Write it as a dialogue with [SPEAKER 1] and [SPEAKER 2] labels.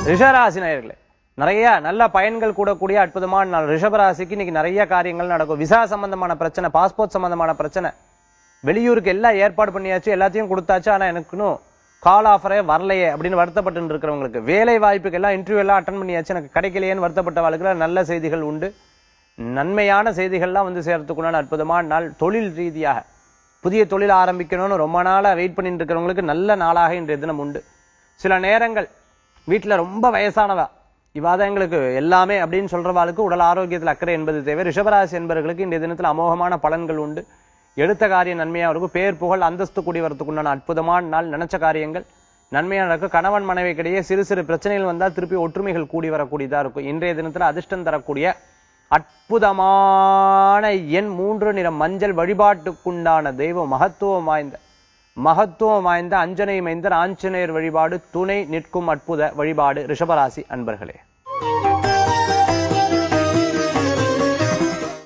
[SPEAKER 1] ரிஷராசி நேயர்களே நிறைய நல்ல பயன்கள் கூடக்கூடிய அற்புதமான நாள் ரிஷபராசிக்கு இன்னைக்கு நிறைய காரியங்கள் நடக்கும் விசா சம்பந்தமான பிரச்சனை பாஸ்போர்ட் சம்பந்தமான பிரச்சனை வெளியூருக்கு எல்லாம் ஏற்பாடு பண்ணியாச்சு எல்லாத்தையும் கொடுத்தாச்சு ஆனா எனக்குன்னு கால் ஆஃபரே வரலையே அப்படின்னு வருத்தப்பட்டு இருக்கிறவங்களுக்கு வேலை வாய்ப்புக்கு எல்லாம் இன்டர்வியூ எல்லாம் அட்டன் பண்ணியாச்சு எனக்கு கிடைக்கலையேன்னு வருத்தப்பட்ட வாழ்க்கையில நல்ல செய்திகள் உண்டு நன்மையான செய்திகள்லாம் வந்து சேர்த்துக்குள்ளான அற்புதமான நாள் தொழில் ரீதியாக புதிய தொழில் ஆரம்பிக்கணும்னு ரொம்ப நாளா வெயிட் பண்ணிட்டு இருக்கிறவங்களுக்கு நல்ல நாளாக இன்றைய தினம் உண்டு சில நேரங்கள் வீட்டுல ரொம்ப வயசானவா இவாதான் எங்களுக்கு எல்லாமே அப்படின்னு சொல்றவாளுக்கு உடல் ஆரோக்கியத்தில் அக்கறை என்பது தேவை ரிஷபராசி என்பவர்களுக்கு இன்றைய தினத்தில் அமோகமான பலன்கள் உண்டு எடுத்த காரியம் நன்மையா இருக்கும் பேர் புகழ் அந்தஸ்து கூடி வரத்துக்குண்டான அற்புதமான நாள் நினைச்ச காரியங்கள் நன்மையா நடக்கும் கணவன் மனைவிக்கிடையே சிறு சிறு பிரச்சனைகள் வந்தால் திருப்பி ஒற்றுமைகள் கூடி வரக்கூடியதா இருக்கும் இன்றைய தினத்துல அதிர்ஷ்டம் தரக்கூடிய அற்புதமான எண் மூன்று நிறம் மஞ்சள் வழிபாட்டுக்குண்டான தெய்வம் மகத்துவம் வாய்ந்த மகத்துவம் வாய்ந்த அஞ்சனை மைந்தர் ஆஞ்சநேயர் வழிபாடு துணை நிற்கும் அற்புத வழிபாடு ரிஷபராசி அன்பர்களே